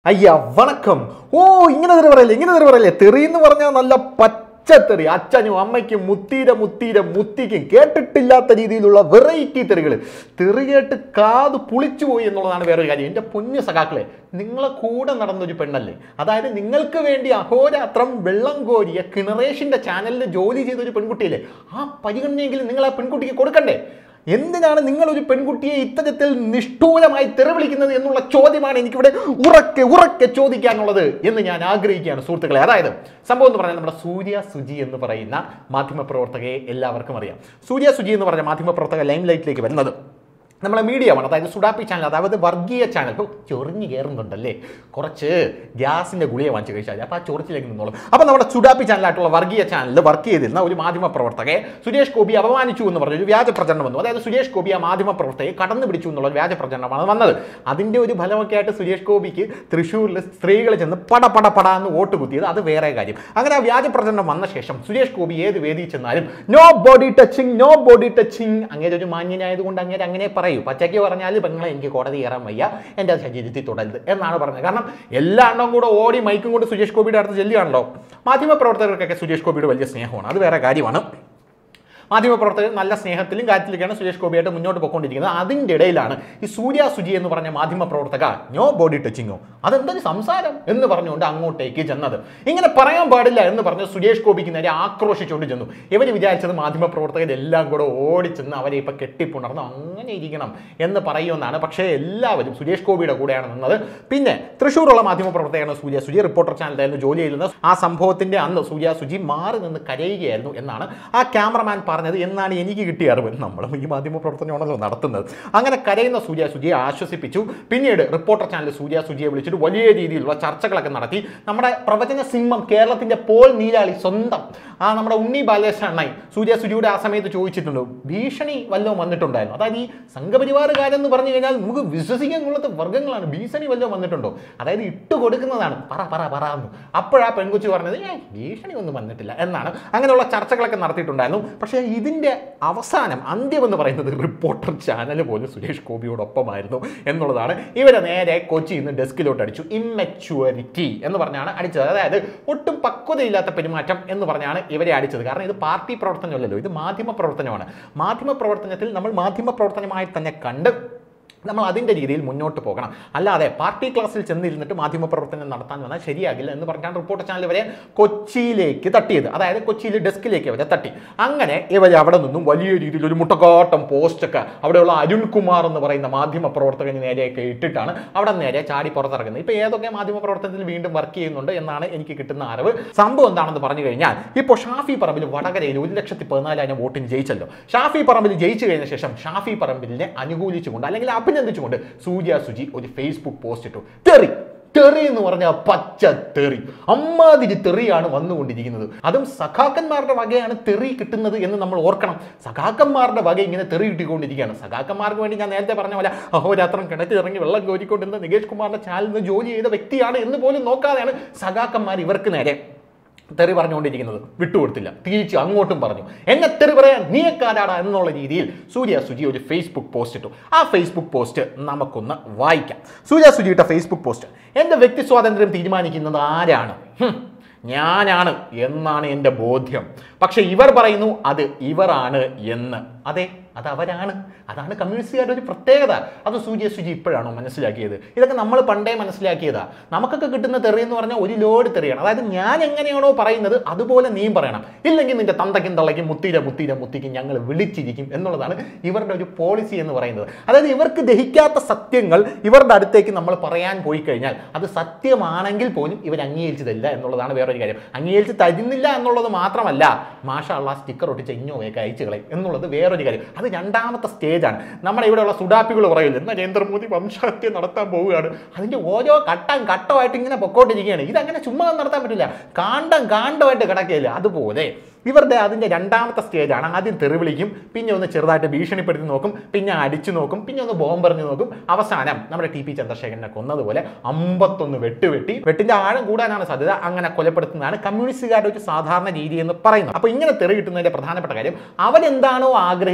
അയ്യ വണക്കം ഓ ഇങ്ങനെ തെറി പറയല്ലേ ഇങ്ങനെ തെറി പറയല്ലേ തെറി എന്ന് പറഞ്ഞാൽ നല്ല പച്ചത്തെറി അച്ഛനും അമ്മയ്ക്കും മുത്തീര മുത്തീര മുത്തിക്കും കേട്ടിട്ടില്ലാത്ത രീതിയിലുള്ള വെറൈറ്റി തെറികൾ തെറി കേട്ട് കാത് പുളിച്ചു പോയി എന്നുള്ളതാണ് വേറൊരു കാര്യം എൻ്റെ പൊന്നു സഖാക്കളെ നിങ്ങളെ കൂടെ നടന്നൊരു പെണ്ണല്ലേ അതായത് നിങ്ങൾക്ക് വേണ്ടി അഹോരാത്രം വെള്ളം കോരിയ കിണറേഷിൻ്റെ ചാനലിൽ ജോലി ചെയ്ത ഒരു പെൺകുട്ടിയല്ലേ ആ പരിഗണനയെങ്കിലും നിങ്ങൾ ആ പെൺകുട്ടിക്ക് കൊടുക്കണ്ടേ എന്തിനാണ് നിങ്ങൾ ഒരു പെൺകുട്ടിയെ ഇത്തരത്തിൽ നിഷ്ഠൂരമായി തെറിവിളിക്കുന്നത് എന്നുള്ള ചോദ്യമാണ് എനിക്കിവിടെ ഉറക്കെ ഉറക്കെ ചോദിക്കാനുള്ളത് എന്ന് ഞാൻ ആഗ്രഹിക്കുകയാണ് സുഹൃത്തുക്കളെ അതായത് സംഭവം എന്ന് പറഞ്ഞാൽ നമ്മുടെ സൂര്യ സുജി എന്ന് പറയുന്ന മാധ്യമപ്രവർത്തകയെ എല്ലാവർക്കും അറിയാം സൂര്യ സുജി എന്ന് പറഞ്ഞ മാധ്യമപ്രവർത്തക ലൈം ലൈറ്റിലേക്ക് വരുന്നത് നമ്മളെ മീഡിയമാണ് അതായത് സുഡാപ്പി ചാനൽ അതായത് വർഗീയ ചാനൽ ഇപ്പോൾ ചൊറിഞ്ഞ് കയറുന്നുണ്ടല്ലേ കുറച്ച് ഗ്യാസിൻ്റെ ഗുളിക വാങ്ങിച്ച് കഴിച്ചാൽ അപ്പോൾ ആ ചൊറിച്ചിലേക്ക് നിന്നോളും അപ്പോൾ നമ്മുടെ സുഡാപ്പി ചാനലായിട്ടുള്ള വർഗീയ ചാനലിൽ വർക്ക് ചെയ്തിരുന്ന ഒരു മാധ്യമ പ്രവർത്തകയെ സുരേഷ് ഗോപി അപമാനിച്ചു എന്ന് പറഞ്ഞ ഒരു വ്യാജ പ്രചരണം വന്നു അതായത് സുരേഷ് ഗോപി ആ മാധ്യമ പ്രവർത്തകയെ കടന്നു പിടിച്ചു എന്നുള്ള ഒരു വ്യാജ പ്രചരണമാണ് വന്നത് അതിൻ്റെ ഒരു ഫലമൊക്കെ ആയിട്ട് സുരേഷ് ഗോപിക്ക് തൃശ്ശൂരിൽ സ്ത്രീകൾ ചെന്ന് പട പട പട എന്ന് വോട്ട് കുത്തിയത് അത് വേറെ കാര്യം അങ്ങനെ ആ വ്യാജ പ്രചരണം വന്ന ശേഷം സുരേഷ് ഗോപി ഏത് വേദിയിൽ ചെന്നാലും no body touching no body touching അങ്ങനെ ഒരു മാന്യനായതുകൊണ്ട് അങ്ങനെ അങ്ങനെ പറയൂ പച്ചയ്ക്ക് പറഞ്ഞാൽ പെങ്ങളെ എനിക്ക് കോടതി കയറാൻ വയ്യ എൻ്റെ ശരീരത്തിൽ തുടരുത് എന്നാണ് പറഞ്ഞത് കാരണം എല്ലാ എണ്ണം കൂടെ ഓടി മൈക്കും കൊണ്ട് സുരേഷ് ഗോപിയുടെ അടുത്ത് ചെല്ലുകയാണല്ലോ മാധ്യമപ്രവർത്തകർക്കൊക്കെ സുരേഷ് ഗോപിയുടെ വലിയ സ്നേഹമാണ് അത് വേറെ കാര്യമാണ് മാധ്യമപ്രവർത്തകർ നല്ല സ്നേഹത്തിലും കാര്യത്തിലൊക്കെയാണ് സുരേഷ് ഗോപിയായിട്ട് മുന്നോട്ട് പോയിക്കൊണ്ടിരിക്കുന്നത് അതിൻ്റെ ഇടയിലാണ് ഈ സൂര്യ സുജി എന്ന് പറഞ്ഞ മാധ്യമപ്രവർത്തക നോ ബോഡി ടച്ചിങ്ങോ അതെന്തൊരു സംസാരം എന്ന് പറഞ്ഞുകൊണ്ട് അങ്ങോട്ടേക്ക് ചെന്നത് ഇങ്ങനെ പറയാൻ പാടില്ല എന്ന് പറഞ്ഞ് സുരേഷ് ഗോപിക്ക് നേരെ ആക്രോശിച്ചുകൊണ്ട് ചെന്നു ഇവർ വിചാരിച്ചത് മാധ്യമപ്രവർത്തകരെല്ലാം കൂടെ ഓടിച്ചെന്ന് അവരെ ഇപ്പം കെട്ടിപ്പുണർന്ന് അങ്ങനെ ഇരിക്കണം എന്ന് പറയുമെന്നാണ് പക്ഷേ എല്ലാവരും സുരേഷ് ഗോപിയുടെ കൂടെയാണ് നിന്നത് പിന്നെ തൃശ്ശൂരുള്ള മാധ്യമപ്രവർത്തകയാണ് സൂര്യ സുജി റിപ്പോർട്ടർ ചാനലായിരുന്നു ജോലി ചെയ്യുന്നത് ആ സംഭവത്തിന്റെ അന്ന് സൂര്യ സുജി മാറി നിന്ന് കരയുകയായിരുന്നു എന്നാണ് ആ ക്യാമറമാൻ പറഞ്ഞത് എന്നാണ് എനിക്ക് കിട്ടിയ അറിവ് നമ്മളും ഈ മാധ്യമ പ്രവർത്തനമാണല്ലോ നടത്തുന്നത് അങ്ങനെ കരയുന്ന സൂര്യ സുജിയെ ആശ്വസിപ്പിച്ചു പിന്നീട് റിപ്പോർട്ടർ ചാനൽ സൂര്യ സുജിയെ വിളിച്ചിട്ട് വലിയ രീതിയിലുള്ള ചർച്ചകളൊക്കെ നടത്തി നമ്മുടെ പ്രവചന സിംഹം കേരളത്തിന്റെ പോൾ നീലാളി സ്വന്തം ആ നമ്മുടെ ഉണ്ണി ബാലകൃഷ്ണനായി സൂര്യ സുജിയുടെ ആ സമയത്ത് ചോദിച്ചിട്ടുണ്ട് ഭീഷണി വല്ലതും വന്നിട്ടുണ്ടായിരുന്നു അതായത് ഈ സംഘപരിവാറുകാരെന്ന് പറഞ്ഞു കഴിഞ്ഞാൽ നമുക്ക് വിശ്വസിക്കാൻ കൊള്ളാത്ത വർഗ്ഗങ്ങളാണ് ഭീഷണി വല്ലതും വന്നിട്ടുണ്ടോ അതായത് ഇട്ട് കൊടുക്കുന്നതാണ് പറ പറ പറ എന്ന് അപ്പോഴാ പെൺകുച്ചി പറഞ്ഞത് ഏ ഭീഷണി ഒന്നും വന്നിട്ടില്ല എന്നാണ് അങ്ങനെയുള്ള ചർച്ചകളൊക്കെ നടത്തിയിട്ടുണ്ടായിരുന്നു പക്ഷേ ഇതിൻ്റെ അവസാനം അന്ത്യം എന്ന് പറയുന്നത് റിപ്പോർട്ടർ ചാനൽ പോലും സുരേഷ് ഗോപിയോടൊപ്പമായിരുന്നു എന്നുള്ളതാണ് ഇവരെ നേരെ കൊച്ചിയിൽ നിന്ന് ഡെസ്കിലോട്ട് അടിച്ചു ഇമ്മച്യൂരിറ്റി എന്ന് പറഞ്ഞാണ് അടിച്ചത് അതായത് ഒട്ടും പക്വതയില്ലാത്ത പെരുമാറ്റം എന്ന് പറഞ്ഞാണ് ഇവരെ അടിച്ചത് കാരണം ഇത് പാർട്ടി പ്രവർത്തനമല്ലല്ലോ ഇത് മാധ്യമ പ്രവർത്തനമാണ് മാധ്യമ പ്രവർത്തനത്തിൽ നമ്മൾ മാധ്യമ പ്രവർത്തനമായി തന്നെ കണ്ട് നമ്മൾ അതിൻ്റെ രീതിയിൽ മുന്നോട്ട് പോകണം അല്ലാതെ പാർട്ടി ക്ലാസ്സിൽ ചെന്നിരുന്നിട്ട് മാധ്യമപ്രവർത്തനം നടത്താൻ വന്നാൽ ശരിയാകില്ല എന്ന് പറഞ്ഞാണ് റിപ്പോർട്ടർ ചാനൽ ഇവരെ കൊച്ചിയിലേക്ക് തട്ടിയത് അതായത് കൊച്ചിയിൽ ഡെസ്കിലേക്ക് ഇവരെ തട്ടി അങ്ങനെ ഇവർ അവിടെ നിന്നും വലിയ രീതിയിൽ ഒരു മുട്ടക്കാട്ടം പോസ്റ്റൊക്കെ അവിടെയുള്ള അരുൺകുമാർ എന്ന് പറയുന്ന മാധ്യമ പ്രവർത്തകന് നേരെയൊക്കെ ഇട്ടിട്ടാണ് അവിടെ നേരെ ചാടി പുറത്തിറങ്ങുന്നത് ഇപ്പോൾ ഏതൊക്കെ മാധ്യമ പ്രവർത്തനത്തിൽ വീണ്ടും വർക്ക് ചെയ്യുന്നുണ്ട് എന്നാണ് എനിക്ക് കിട്ടുന്ന അറിവ് സംഭവം എന്താണെന്ന് പറഞ്ഞു കഴിഞ്ഞാൽ ഇപ്പോൾ ഷാഫി പറമ്പിൽ വടകരയിൽ ഒരു ലക്ഷത്തി പതിനാലായിരം വോട്ടിന് ജയിച്ചല്ലോ ഷാഫി പറമ്പിൽ ജയിച്ചു കഴിഞ്ഞ ശേഷം ഷാഫി പറമ്പിലിനെ അനുകൂലിച്ചുകൊണ്ട് അല്ലെങ്കിൽ അഭിനന്ദിച്ചുകൊണ്ട് സൂര്യ സുജി ഒരു ഫേസ്ബുക്ക് പോസ്റ്റ് ഇട്ടു തെറി തെറി എന്ന് പറഞ്ഞാൽ പച്ച തെറി അമ്മാതിരി തെറിയാണ് വന്നുകൊണ്ടിരിക്കുന്നത് അതും സഖാക്കന്മാരുടെ വകയാണ് തെറി കിട്ടുന്നത് എന്ന് നമ്മൾ ഓർക്കണം സഖാക്കന്മാരുടെ വക ഇങ്ങനെ തെറി കിട്ടിക്കൊണ്ടിരിക്കുകയാണ് സഖാക്കന്മാർക്ക് വേണ്ടി ഞാൻ നേരത്തെ പറഞ്ഞ പോലെ അഹോരാത്രം കിണറ്റിൽ ഇറങ്ങി വെള്ളം കോരിക്കൊണ്ടിരുന്ന നികേഷ് കുമാറിന്റെ ചാനലിൽ നിന്ന് ജോലി ചെയ്ത വ്യക്തിയാണ് എന്ന് പോലും നോക്കാതെയാണ് സഖാക്കന്മാർ ഇവർക്ക് നേരെ തെറി പറഞ്ഞുകൊണ്ടിരിക്കുന്നത് വിട്ടുകൊടുത്തില്ല തിരിച്ചു അങ്ങോട്ടും പറഞ്ഞു എന്നെ തെറി പറയാൻ നീക്കാരാടാ എന്നുള്ള രീതിയിൽ സൂര്യ സുജി ഒരു ഫേസ്ബുക്ക് പോസ്റ്റ് ഇട്ടു ആ ഫേസ്ബുക്ക് പോസ്റ്റ് നമുക്കൊന്ന് വായിക്കാം സൂര്യ സുജി ഇട്ട ഫേസ്ബുക്ക് പോസ്റ്റ് എൻ്റെ വ്യക്തി സ്വാതന്ത്ര്യം തീരുമാനിക്കുന്നത് ആരാണ് ഹും, ഞാനാണ് എന്നാണ് എൻ്റെ ബോധ്യം പക്ഷെ ഇവർ പറയുന്നു അത് ഇവരാണ് എന്ന് അതെ അത് അവരാണ് അതാണ് കമ്മ്യൂണിസ്റ്റുകാരുടെ ഒരു പ്രത്യേകത അത് സൂര്യ സുജി ഇപ്പോഴാണോ മനസ്സിലാക്കിയത് ഇതൊക്കെ നമ്മൾ പണ്ടേ മനസ്സിലാക്കിയതാ നമുക്കൊക്കെ കിട്ടുന്ന തെറി എന്ന് പറഞ്ഞാൽ ഒരു ലോഡ് തെറിയാണ് അതായത് ഞാൻ എങ്ങനെയാണോ പറയുന്നത് അതുപോലെ നീയും പറയണം ഇല്ലെങ്കിൽ നിന്റെ തന്തയ്ക്കും തള്ളയ്ക്കും മുത്തീര മുത്തീര മുത്തിക്കും ഞങ്ങൾ വിളിച്ചിരിക്കും എന്നുള്ളതാണ് ഇവരുടെ ഒരു പോളിസി എന്ന് പറയുന്നത് അതായത് ഇവർക്ക് ദഹിക്കാത്ത സത്യങ്ങൾ ഇവരുടെ അടുത്തേക്ക് നമ്മൾ പറയാൻ പോയി കഴിഞ്ഞാൽ അത് സത്യമാണെങ്കിൽ പോലും ഇവർ അംഗീകരിച്ചു തരില്ല എന്നുള്ളതാണ് വേറൊരു കാര്യം അംഗീകരിച്ച് തരുന്നില്ല എന്നുള്ളത് മാത്രമല്ല മാഷാള്ള സ്റ്റിക്കർ ഒട്ടിച്ച ഇന്നോവയൊക്കെ അയച്ചു കളയും എന്നുള്ളത് വേറൊരു കാര്യം അത് രണ്ടാമത്തെ സ്റ്റേജാണ് നമ്മുടെ ഇവിടെയുള്ള സുഡാപ്പികൾ പറയില്ല നരേന്ദ്രമോദി വംശഹത്യ നടത്താൻ പോവുകയാണ് അതിൻ്റെ ഓരോ ഘട്ടം ഘട്ടമായിട്ട് ഇങ്ങനെ പൊക്കോണ്ടിരിക്കുകയാണ് ഇതങ്ങനെ ചുമ്മാ നടത്താൻ പറ്റില്ല കാണ്ടം കാണ്ടമായിട്ട് കിടക്കുകയില്ല അതുപോലെ ഇവരുടെ അതിൻ്റെ രണ്ടാമത്തെ സ്റ്റേജാണ് ആദ്യം തെറിവിളിക്കും പിന്നെ ഒന്ന് ചെറുതായിട്ട് ഭീഷണിപ്പെടുത്തി നോക്കും പിന്നെ അടിച്ചു നോക്കും പിന്നെ ഒന്ന് ബോംബെറിഞ്ഞ് നോക്കും അവസാനം നമ്മുടെ ടി പി ചന്ദ്രശേഖരനെ കൊന്നതുപോലെ അമ്പത്തൊന്ന് വെട്ടുവെട്ടി വെട്ടിന്റെ ആഴം കൂടാനാണ് സാധ്യത അങ്ങനെ കൊലപ്പെടുത്തുന്നതാണ് കമ്മ്യൂണിസ്റ്റുകാരുടെ ഒരു സാധാരണ രീതി എന്ന് പറയുന്നത് അപ്പോൾ ഇങ്ങനെ തെറി കിട്ടുന്നതിന്റെ പ്രധാനപ്പെട്ട കാര്യം അവരെന്താണോ ആഗ്രഹിക്കുന്നത്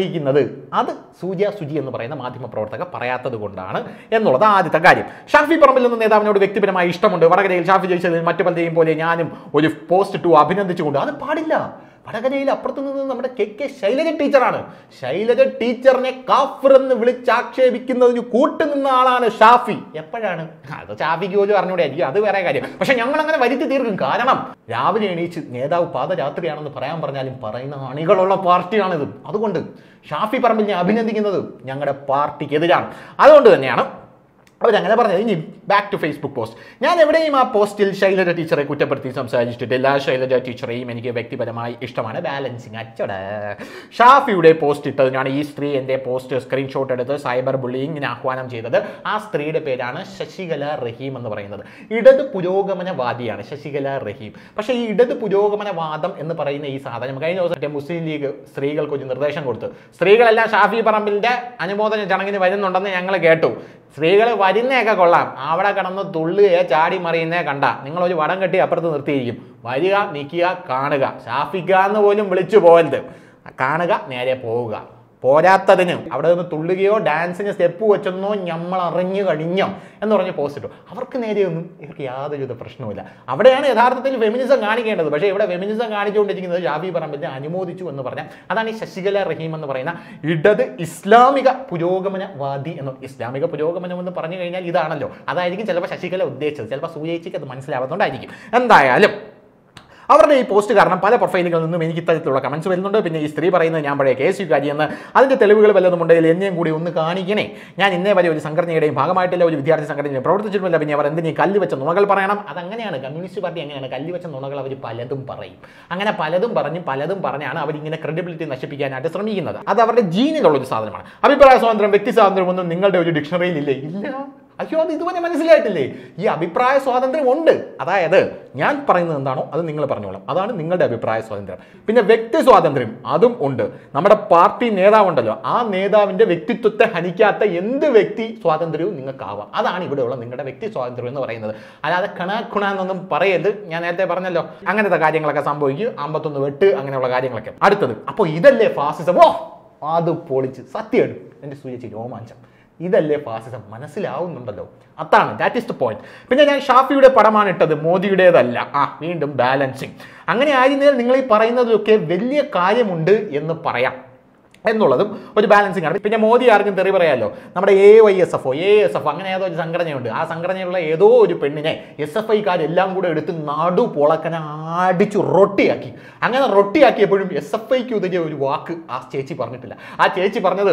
അത് സൂര്യ സുജി എന്ന് പറയുന്ന മാധ്യമ പ്രവർത്തക പറയാത്തത് കൊണ്ടാണ് എന്നുള്ളത് ആദ്യത്തെ കാര്യം ഷാഫി പറമ്പിൽ നിന്ന് നേതാവിനോട് വ്യക്തിപരമായി ഇഷ്ടമുണ്ട് വടകരയിൽ ഷാഫി ജയിച്ചതിൽ മറ്റു പലരെയും പോലെ ഞാനും ഒരു പോസ്റ്റ് ഇട്ടു അഭിനന്ദിച്ചുകൊണ്ട് അത് പാടില്ല വടകരയിൽ അപ്പുറത്ത് നിന്ന് നമ്മുടെ കെ കെ ശൈലജ ടീച്ചറാണ് ശൈലജ ടീച്ചറിനെ കാഫർ എന്ന് വിളിച്ചാക്ഷേപിക്കുന്നതിന് കൂട്ടുനിന്ന ആളാണ് ഷാഫി എപ്പോഴാണ് അത് ഷാഫിക്ക് പോലും അറിഞ്ഞൂടായിരിക്കും അത് വേറെ കാര്യം പക്ഷെ ഞങ്ങൾ അങ്ങനെ വരുത്തി തീർക്കും കാരണം രാവിലെ എണീച്ച് നേതാവ് പാദരാത്രിയാണെന്ന് പറയാൻ പറഞ്ഞാലും പറയുന്ന അണികളുള്ള പാർട്ടിയാണിത് അതുകൊണ്ട് ഷാഫി പറമ്പിലിനെ അഭിനന്ദിക്കുന്നത് ഞങ്ങളുടെ പാർട്ടിക്കെതിരാണ് അതുകൊണ്ട് തന്നെയാണ് അവരങ്ങനെ പറഞ്ഞത് ഇനി ബാക്ക് ടു ഫേസ്ബുക്ക് പോസ്റ്റ് ഞാൻ എവിടെയും ആ പോസ്റ്റിൽ ശൈലജ ടീച്ചറെ കുറ്റപ്പെടുത്തി സംസാരിച്ചിട്ടില്ല ശൈലജ ടീച്ചറെയും എനിക്ക് വ്യക്തിപരമായി ഇഷ്ടമാണ് ബാലൻസിങ് അച്ചട ഷാഫിയുടെ പോസ്റ്റ് ഇട്ടതിനാണ് ഈ സ്ത്രീ എൻ്റെ പോസ്റ്റ് സ്ക്രീൻഷോട്ട് എടുത്ത് സൈബർ ബുള്ളിങ്ങിന് ആഹ്വാനം ചെയ്തത് ആ സ്ത്രീയുടെ പേരാണ് ശശികല റഹീം എന്ന് പറയുന്നത് ഇടത് പുരോഗമനവാദിയാണ് ശശികല റഹീം പക്ഷേ ഈ ഇടത് പുരോഗമനവാദം എന്ന് പറയുന്ന ഈ സാധനം കഴിഞ്ഞ ദിവസം മറ്റേ മുസ്ലിം ലീഗ് സ്ത്രീകൾക്ക് ഒരു നിർദ്ദേശം കൊടുത്തു സ്ത്രീകളെല്ലാം ഷാഫി പറമ്പിലിന്റെ അനുമോദന ചടങ്ങിന് വരുന്നുണ്ടെന്ന് ഞങ്ങൾ കേട്ടു സ്ത്രീകൾ വരുന്നതൊക്കെ കൊള്ളാം അവിടെ കിടന്ന് തുള്ളുകയെ ചാടി മറിയുന്നേ കണ്ട നിങ്ങൾ ഒരു വടം കെട്ടി അപ്പുറത്ത് നിർത്തിയിരിക്കും വരിക നിൽക്കുക കാണുക ഷാഫിക്ക എന്ന് പോലും വിളിച്ചു പോകരുത് കാണുക നേരെ പോവുക പോരാത്തതിന് അവിടെ നിന്ന് തുള്ളുകയോ ഡാൻസിന് സ്റ്റെപ്പ് വെച്ചെന്നോ നമ്മൾ അറിഞ്ഞു കഴിഞ്ഞോ എന്ന് പറഞ്ഞ് പോസ്റ്റ് ഇട്ടു അവർക്ക് നേരെയൊന്നും ഇവർക്ക് യാതൊരുവിധ പ്രശ്നവുമില്ല അവിടെയാണ് യഥാർത്ഥത്തിൽ ഫെമിനിസം കാണിക്കേണ്ടത് പക്ഷേ ഇവിടെ ഫെമിനിസം കാണിച്ചുകൊണ്ടിരിക്കുന്നത് ഷാഫി പറമ്പിലിനെ അനുമോദിച്ചു എന്ന് പറഞ്ഞാൽ അതാണ് ഈ ശശികല റഹീം എന്ന് പറയുന്ന ഇടത് ഇസ്ലാമിക പുരോഗമനവാദി എന്ന് ഇസ്ലാമിക പുരോഗമനം എന്ന് പറഞ്ഞു കഴിഞ്ഞാൽ ഇതാണല്ലോ അതായിരിക്കും ചിലപ്പോൾ ശശികല ഉദ്ദേശിച്ചത് ചിലപ്പോൾ സൂചിച്ചിക്ക് അത് മനസ്സിലാവാത്തതുകൊണ്ടായിരിക്കും എന്തായാലും അവരുടെ ഈ പോസ്റ്റ് കാരണം പല പ്രൊഫൈലുകളിൽ നിന്നും എനിക്ക് ഇത്തരത്തിലുള്ള കമൻസ് വരുന്നുണ്ട് പിന്നെ ഈ സ്ത്രീ പറയുന്നത് ഞാൻ പഴയ കേസ് യുക്കാരി എന്ന് അതിൻ്റെ തെളിവുകൾ വല്ലതും ഉണ്ടെങ്കിൽ എന്നെയും കൂടി ഒന്ന് കാണിക്കണേ ഞാൻ ഇന്നേ വരെ ഒരു സംഘടനയുടെയും ഭാഗമായിട്ടില്ല ഒരു വിദ്യാർത്ഥി സംഘടനയും പ്രവർത്തിച്ചിട്ടുമില്ല പിന്നെ അവർ എന്തിനീ കല്ല് വെച്ച നുണകൾ പറയണം അതങ്ങനെയാണ് കമ്മ്യൂണിസ്റ്റ് പാർട്ടി അങ്ങനെയാണ് കല്ല് വെച്ച നുണകൾ അവർ പലതും പറയും അങ്ങനെ പലതും പറഞ്ഞ് പലതും പറഞ്ഞാണ് അവരിങ്ങനെ ക്രെഡിബിലിറ്റി നശിപ്പിക്കാനായിട്ട് ശ്രമിക്കുന്നത് അത് അവരുടെ ജീനിലുള്ള ഒരു സാധനമാണ് അഭിപ്രായ സ്വാതന്ത്ര്യം വ്യക്തി സ്വാതന്ത്ര്യം ഒന്നും നിങ്ങളുടെ ഒരു ഡിക്ഷണറിയിൽ ഇല്ലേ ഇല്ല അയ്യോ അത് ഇതുവരെ മനസ്സിലായിട്ടില്ലേ ഈ അഭിപ്രായ സ്വാതന്ത്ര്യം ഉണ്ട് അതായത് ഞാൻ പറയുന്നത് എന്താണോ അത് നിങ്ങൾ പറഞ്ഞോളാം അതാണ് നിങ്ങളുടെ അഭിപ്രായ സ്വാതന്ത്ര്യം പിന്നെ വ്യക്തി സ്വാതന്ത്ര്യം അതും ഉണ്ട് നമ്മുടെ പാർട്ടി നേതാവുണ്ടല്ലോ ആ നേതാവിന്റെ വ്യക്തിത്വത്തെ ഹനിക്കാത്ത എന്ത് വ്യക്തി സ്വാതന്ത്ര്യവും നിങ്ങൾക്കാവാം അതാണ് ഇവിടെയുള്ള നിങ്ങളുടെ വ്യക്തി സ്വാതന്ത്ര്യം എന്ന് പറയുന്നത് അല്ലാതെ കണ കുണ എന്നൊന്നും പറയരുത് ഞാൻ നേരത്തെ പറഞ്ഞല്ലോ അങ്ങനത്തെ കാര്യങ്ങളൊക്കെ സംഭവിക്കും അമ്പത്തൊന്ന് വെട്ട് അങ്ങനെയുള്ള കാര്യങ്ങളൊക്കെ അടുത്തത് അപ്പോൾ ഇതല്ലേ ഫാസിസം ഓ അത് പൊളിച്ച് സത്യമാണ് എൻ്റെ സൂചിച്ച് രോമാഞ്ചം ഇതല്ലേ ഫാസിസം മനസ്സിലാവുന്നുണ്ടല്ലോ അതാണ് ദാറ്റ് ഇസ് ദ പോയിന്റ് പിന്നെ ഞാൻ ഷാഫിയുടെ പടമാണ് ഇട്ടത് മോദിയുടേതല്ല ആ വീണ്ടും ബാലൻസിങ് അങ്ങനെ ആയിരുന്നാൽ നിങ്ങൾ ഈ പറയുന്നതിലൊക്കെ വലിയ കാര്യമുണ്ട് എന്ന് പറയാം എന്നുള്ളതും ഒരു ബാലൻസിങ് ആണ് പിന്നെ മോദി ആർക്കും തെറി പറയാമല്ലോ നമ്മുടെ A Y S F O A S F അങ്ങനെ ഏതോ ഒരു സംഘടനയുണ്ട് ആ സംഘടനയുള്ള ഏതോ ഒരു പെണ്ണിനെ എസ് എഫ് ഐക്കാരെല്ലാം കൂടെ എടുത്ത് നടു പൊളക്കനെ അടിച്ചു റൊട്ടിയാക്കി അങ്ങനെ റൊട്ടിയാക്കിയപ്പോഴും എസ് എഫ് ഐക്ക് ഉതകിയ ഒരു വാക്ക് ആ ചേച്ചി പറഞ്ഞിട്ടില്ല ആ ചേച്ചി പറഞ്ഞത്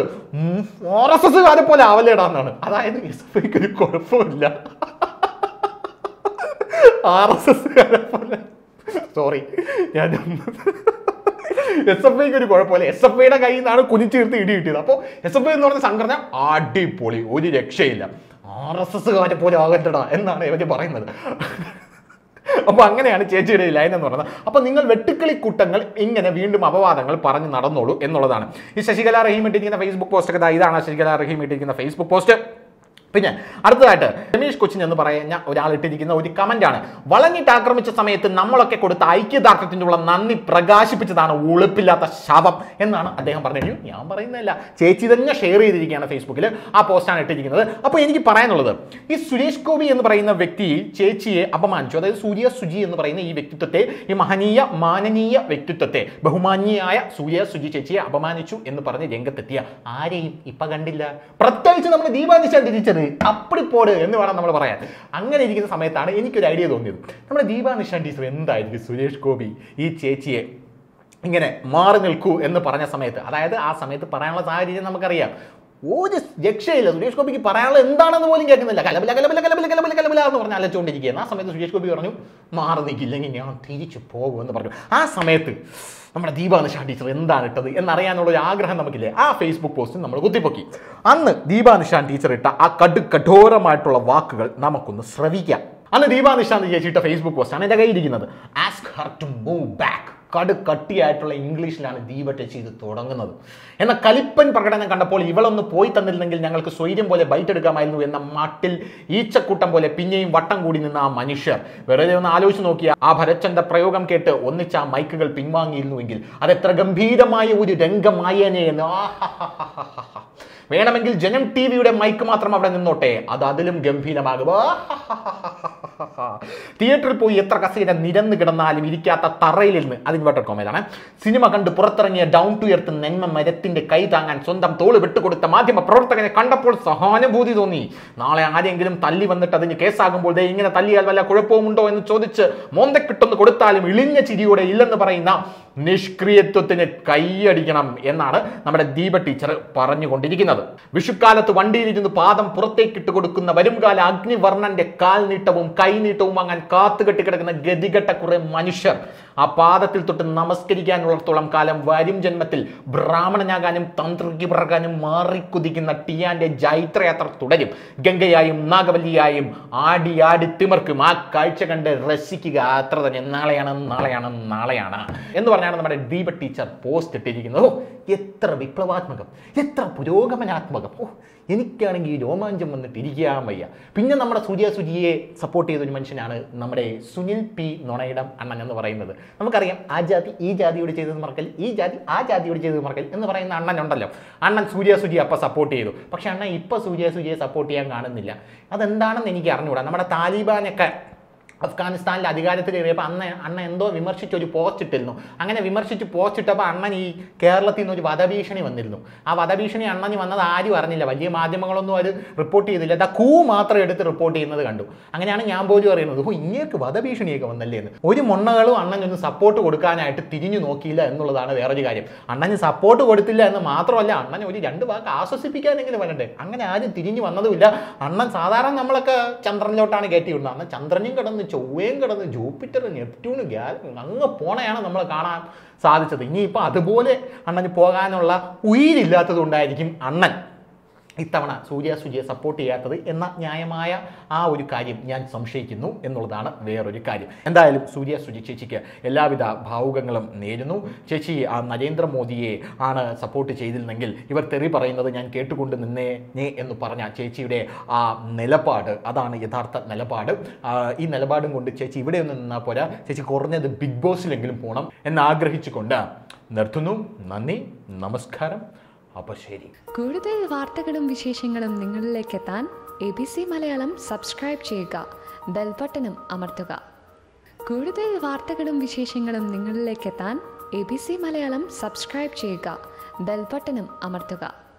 ആർ എസ് എസ്സുകാരെ പോലെ ആവല്ലേടാന്നാണ് അതായത് എസ് എഫ് ഐക്ക് ഒരു കുഴപ്പമില്ല ആർ എസ് എസ്സുകാരെ പോലെ സോറി ഞാൻ എസ് എഫ് ഐക്ക് ഒരു കുഴപ്പമില്ല എസ് എഫ് ഐയുടെ കയ്യിൽ നിന്നാണ് കുനിച്ചീർത്ത് ഇടി കിട്ടിയത് അപ്പോൾ എസ് എഫ് ഐ എന്ന് പറഞ്ഞ സംഘടന അടിപൊളി ഒരു രക്ഷയില്ല ആർ എസ് എസ്സുകാരെ പോലെ ആകട്ടടാ എന്നാണ് ഇവര് പറയുന്നത് അപ്പോൾ അങ്ങനെയാണ് ചേച്ചിയുടെ ഈ ലൈൻ എന്ന് പറയുന്നത് അപ്പോൾ നിങ്ങൾ വെട്ടുക്കിളി കൂട്ടങ്ങൾ ഇങ്ങനെ വീണ്ടും അപവാദങ്ങൾ പറഞ്ഞ് നടന്നോളൂ എന്നുള്ളതാണ് ഈ ശശികല റഹീം ഇട്ടിരിക്കുന്ന ഫേസ്ബുക്ക് പോസ്റ്റ് ഒക്കെ ദാ ഇതാണ് ശശികല റഹീം ഇട്ടിരിക്കുന്ന ഫേസ്ബുക്ക് പോസ്റ്റ് പിന്നെ അടുത്തതായിട്ട് രമേഷ് കൊച്ചിൻ എന്ന് പറയുന്ന ഒരാൾ ഇട്ടിരിക്കുന്ന ഒരു കമന്റ് ആണ് വളഞ്ഞിട്ട് ആക്രമിച്ച സമയത്ത് നമ്മളൊക്കെ കൊടുത്ത ഐക്യദാർഢ്യത്തിനുള്ള നന്ദി പ്രകാശിപ്പിച്ചതാണ് ഉളുപ്പില്ലാത്ത ശാപം എന്നാണ് അദ്ദേഹം പറഞ്ഞു ഞാൻ പറയുന്നില്ല ചേച്ചി തന്നെ ഷെയർ ചെയ്തിരിക്കുകയാണ് ഫേസ്ബുക്കിൽ ആ പോസ്റ്റാണ് ഇട്ടിരിക്കുന്നത് അപ്പോൾ എനിക്ക് പറയാനുള്ളത് ഈ സുരേഷ് ഗോപി എന്ന് പറയുന്ന വ്യക്തി ചേച്ചിയെ അപമാനിച്ചു അതായത് സൂര്യ സുജി എന്ന് പറയുന്ന ഈ വ്യക്തിത്വത്തെ ഈ മഹനീയ മാനനീയ വ്യക്തിത്വത്തെ ബഹുമാന്യയായ സൂര്യ സുജി ചേച്ചിയെ അപമാനിച്ചു എന്ന് പറഞ്ഞ് രംഗത്തെത്തിയ ആരെയും ഇപ്പൊ കണ്ടില്ല പ്രത്യേകിച്ച് നമ്മൾ ദീപാനിശാൻ തിരിച്ചത് അപ്പടി പോട് എന്ന് വേണം നമ്മൾ പറയാൻ അങ്ങനെ ഇരിക്കുന്ന സമയത്താണ് എനിക്കൊരു ഐഡിയ തോന്നിയത് നമ്മുടെ ദീപാനിശാൻ ടീച്ചർ എന്തായിരിക്കും സുരേഷ് ഗോപി ഈ ചേച്ചിയെ ഇങ്ങനെ മാറി നിൽക്കൂ എന്ന് പറഞ്ഞ സമയത്ത് അതായത് ആ സമയത്ത് പറയാനുള്ള സാഹചര്യം നമുക്കറിയാം ഒരു രക്ഷയില്ല സുരേഷ് ഗോപിക്ക് പറയാനുള്ള എന്താണെന്ന് പോലും കേൾക്കുന്നില്ല കലബില കലബില കലബില കലബില കലബില എന്ന് പറഞ്ഞ് അലച്ചുകൊണ്ടിരിക്കുകയാണ് ആ സമയത്ത് സുരേഷ് ഗോപി പറഞ്ഞു മാറി നിൽക്കില്ലെങ്കിൽ ഞാൻ തിരിച്ചു പോകും എന്ന് പറഞ്ഞു ആ സമയത്ത് നമ്മുടെ ദീപാനിഷ ടീച്ചർ എന്താണ് ഇട്ടത് എന്നറിയാനുള്ള ഒരു ആഗ്രഹം നമുക്കില്ലേ ആ ഫേസ്ബുക്ക് പോസ്റ്റ് നമ്മൾ കുത്തിപ്പൊക്കി അന്ന് ദീപാനിഷാൻ ടീച്ചർ ഇട്ട ആ കടു കഠോരമായിട്ടുള്ള വാക്കുകൾ നമുക്കൊന്ന് ശ്രവിക്കാം അന്ന് ദീപാനിഷാന്ത് ചേച്ചി ഇട്ട ഫേസ്ബുക്ക് പോസ്റ്റാണ് എൻ്റെ കയ്യിരിക്കുന്നത് ask her to move back കട് കട്ടിയായിട്ടുള്ള ഇംഗ്ലീഷിലാണ് ദീപ ടച്ച് ഇത് തുടങ്ങുന്നത് എന്ന കലിപ്പൻ പ്രകടനം കണ്ടപ്പോൾ ഇവളൊന്ന് പോയി തന്നിരുന്നെങ്കിൽ ഞങ്ങൾക്ക് സ്വൈര്യം പോലെ ബൈറ്റ് എടുക്കാമായിരുന്നു എന്ന മട്ടിൽ ഈച്ചക്കൂട്ടം പോലെ പിന്നെയും വട്ടം കൂടി നിന്ന ആ മനുഷ്യർ വെറുതെ ഒന്ന് ആലോചിച്ച് നോക്കിയ ആ ഭരച്ചന്റെ പ്രയോഗം കേട്ട് ഒന്നിച്ച് ആ മൈക്കുകൾ പിൻവാങ്ങിയിരുന്നുവെങ്കിൽ അതെത്ര ഗംഭീരമായ ഒരു രംഗമായേനെ എന്ന് ആഹാഹാഹാഹാ. വേണമെങ്കിൽ ജനം ടി വിയുടെ മൈക്ക് മാത്രം അവിടെ നിന്നോട്ടെ അത് അതിലും ഗംഭീരമാകും ആഹാഹാഹാഹാ. തിയേറ്ററിൽ പോയി എത്ര കസേര നിരന്ന് കിടന്നാലും ഇരിക്കാത്ത തറയിൽ നിന്ന് അത് ഇൻവേർട്ടർ കോമയിലാണ് സിനിമ കണ്ട് പുറത്തിറങ്ങിയ ഡൗൺ ടു എർത്ത് നന്മ മരത്തിന്റെ കൈ താങ്ങാൻ സ്വന്തം തോള് വിട്ടുകൊടുത്ത മാധ്യമ പ്രവർത്തകനെ കണ്ടപ്പോൾ സഹാനുഭൂതി തോന്നി നാളെ ആരെങ്കിലും തല്ലി വന്നിട്ട് അതിന് കേസാകുമ്പോൾ ദേ ഇങ്ങനെ തല്ലിയാൽ വല്ല കുഴപ്പവുമുണ്ടോ എന്ന് ചോദിച്ച് മോന്തക്കിട്ടൊന്ന് കൊടുത്താലും ഇളിഞ്ഞ ചിരിയോടെ ഇല്ലെന്ന് പറയുന്ന നിഷ്ക്രിയത്വത്തിന് കൈയടിക്കണം എന്നാണ് നമ്മുടെ ദീപ ടീച്ചർ പറഞ്ഞുകൊണ്ടിരിക്കുന്നത് വിഷുക്കാലത്ത് വണ്ടിയിലിരുന്ന് പാദം പുറത്തേക്കിട്ട് കൊടുക്കുന്ന വരുംകാല അഗ്നിവർണ്ണന്റെ കാൽനീട്ടവും കൈനീട്ടവും വാങ്ങാൻ കാത്തുകെട്ടി കിടക്കുന്ന ഗതികെട്ട കുറെ മനുഷ്യർ ആ പാദത്തിൽ തൊട്ട് നമസ്കരിക്കാനുള്ളിടത്തോളം കാലം വരും ജന്മത്തിൽ ബ്രാഹ്മണനാകാനും തന്ത്രിക്ക് പിറകാനും മാറിക്കുതിക്കുന്ന ടിയാന്റെ ജൈത്രയാത്ര തുടരും ഗംഗയായും നാഗവല്ലിയായും ആടി ആടി തിമർക്കും ആ കാഴ്ച കണ്ട് രസിക്കുക അത്ര തന്നെ നാളെയാണ് നാളെയാണ് നാളെയാണ് എന്ന് പറഞ്ഞാണ് നമ്മുടെ ദീപ ടീച്ചർ പോസ്റ്റ് ഇട്ടിരിക്കുന്നത് ഓ എത്ര വിപ്ലവാത്മകം എത്ര പുരോഗമനാത്മകം ഓ എനിക്കാണെങ്കിൽ ഈ രോമാഞ്ചം വന്നിട്ട് ഇരിക്കാൻ വയ്യ പിന്നെ നമ്മുടെ സൂര്യ സുജിയെ സപ്പോർട്ട് ചെയ്ത ഒരു മനുഷ്യനാണ് നമ്മുടെ സുനിൽ പി നൊണയിടം അണ്ണൻ എന്ന് പറയുന്നത് നമുക്കറിയാം ആ ജാതി ഈ ജാതിയോട് ചെയ്തത് മറക്കൽ ഈ ജാതി ആ ജാതിയോട് ചെയ്തത് മറക്കൽ എന്ന് പറയുന്ന അണ്ണൻ ഉണ്ടല്ലോ അണ്ണൻ സൂര്യ സുജി അപ്പം സപ്പോർട്ട് ചെയ്തു പക്ഷെ അണ്ണൻ ഇപ്പം സൂര്യ സുജിയെ സപ്പോർട്ട് ചെയ്യാൻ കാണുന്നില്ല അതെന്താണെന്ന് എനിക്ക് അറിഞ്ഞുകൂടാ നമ്മുടെ താലിബാനൊക്കെ അഫ്ഗാനിസ്ഥാനിൽ അധികാരത്തിൽ കയറിയപ്പോൾ അന്ന് അണ്ണ എന്തോ വിമർശിച്ച് ഒരു പോസ്റ്റ് ഇട്ടിരുന്നു അങ്ങനെ വിമർശിച്ച് പോസ്റ്റ് ഇട്ടപ്പോൾ അണ്ണൻ ഈ കേരളത്തിൽ നിന്ന് ഒരു വധഭീഷണി വന്നിരുന്നു ആ വധഭീഷണി അണ്ണന് വന്നത് ആരും അറിഞ്ഞില്ല വലിയ മാധ്യമങ്ങളൊന്നും അത് റിപ്പോർട്ട് ചെയ്തില്ല ദാ കൂ മാത്രം എടുത്ത് റിപ്പോർട്ട് ചെയ്യുന്നത് കണ്ടു അങ്ങനെയാണ് ഞാൻ പോലും അറിയുന്നത് ഓ ഇങ്ങേക്ക് വധഭീഷണിയൊക്കെ വന്നല്ലേ എന്ന് ഒരു മൊണ്ണകളും അണ്ണനൊന്ന് സപ്പോർട്ട് കൊടുക്കാനായിട്ട് തിരിഞ്ഞു നോക്കിയില്ല എന്നുള്ളതാണ് വേറൊരു കാര്യം അണ്ണന് സപ്പോർട്ട് കൊടുത്തില്ല എന്ന് മാത്രമല്ല അണ്ണനെ ഒരു രണ്ട് വാക്ക് ആശ്വസിപ്പിക്കാനെങ്കിലും വരണ്ടേ അങ്ങനെ ആരും തിരിഞ്ഞു വന്നതുമില്ല അണ്ണൻ സാധാരണ നമ്മളൊക്കെ ചന്ദ്രനിലോട്ടാണ് കയറ്റി വിടുന്നത് അന്ന് ചന്ദ്രനും കിടന്ന് ചൊവ്വയും കിടന്ന് ജൂപ്പിറ്റർ നെപ്റ്റ്യൂണ് ഗ്യാൽ അങ്ങ് പോണയാണ് നമ്മൾ കാണാൻ സാധിച്ചത് ഇനിയിപ്പോൾ അതുപോലെ അണ്ണന് പോകാനുള്ള ഉയിരില്ലാത്തത് കൊണ്ടായിരിക്കും അണ്ണൻ ഇത്തവണ സൂര്യ സുജിയെ സപ്പോർട്ട് ചെയ്യാത്തത് എന്ന ന്യായമായ ആ ഒരു കാര്യം ഞാൻ സംശയിക്കുന്നു എന്നുള്ളതാണ് വേറൊരു കാര്യം എന്തായാലും സൂര്യ സുജി ചേച്ചിക്ക് എല്ലാവിധ ഭാവുകങ്ങളും നേരുന്നു ചേച്ചി ആ നരേന്ദ്രമോദിയെ ആണ് സപ്പോർട്ട് ചെയ്തിരുന്നെങ്കിൽ ഇവർ തെറി പറയുന്നത് ഞാൻ കേട്ടുകൊണ്ട് നിന്നേ നേ എന്ന് പറഞ്ഞ ചേച്ചിയുടെ ആ നിലപാട് അതാണ് യഥാർത്ഥ നിലപാട് ആ, ഈ നിലപാടും കൊണ്ട് ചേച്ചി ഇവിടെ ഒന്ന് നിന്നാൽ പോരാ ചേച്ചി കുറഞ്ഞത് ബിഗ് ബോസിലെങ്കിലും പോകണം എന്ന് ആഗ്രഹിച്ചുകൊണ്ട് നിർത്തുന്നു നന്ദി നമസ്കാരം അപ്പോൾ ശരി കൂടുതൽ വാർത്തകളും വിശേഷങ്ങളും നിങ്ങളിലേക്ക് എത്താൻ A B C Malayalam subscribe ചെയ്യുക ബെൽബട്ടനും അമർത്തുക കൂടുതൽ വാർത്തകളും വിശേഷങ്ങളും നിങ്ങളിലേക്ക് എത്താൻ A B C Malayalam subscribe ചെയ്യുക ബെൽബട്ടനും അമർത്തുക